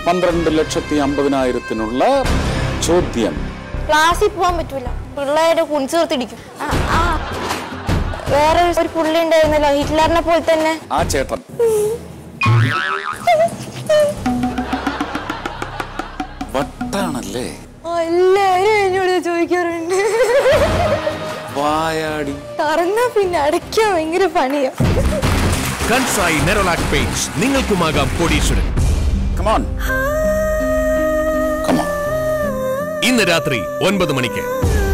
പന്ത്രണ്ട് ലക്ഷത്തി അമ്പതിനായിരത്തിനുള്ള ചോദ്യം ക്ലാസ്സിൽ പോകാൻ പറ്റൂല പിള്ളേരെ കുണിച്ചു നിർത്തിടിക്കും ആ, ആ. വേറെ ഒരു- ഒരു പുള്ളി ഉണ്ടായിരുന്നല്ലോ ഹിറ്റ്ലറിനെ പോലെ തന്നെ ആ ചേട്ടൻ വട്ടാണല്ലേ ആ, എല്ലാരും എന്നോട് ചോദിക്കാറുണ്ട് വായാടി തുറന്നാ പിന്നെ അടയ്ക്കാൻ ഭയങ്കര പണിയാ കൺസായി നെറോലാക് പെയിന്റ്സ് നിങ്ങൾക്കുമാകാം കോടീശ്വരൻ കമോൺ കമോൺ ഇന്ന് രാത്രി ഒൻപത് മണിക്ക്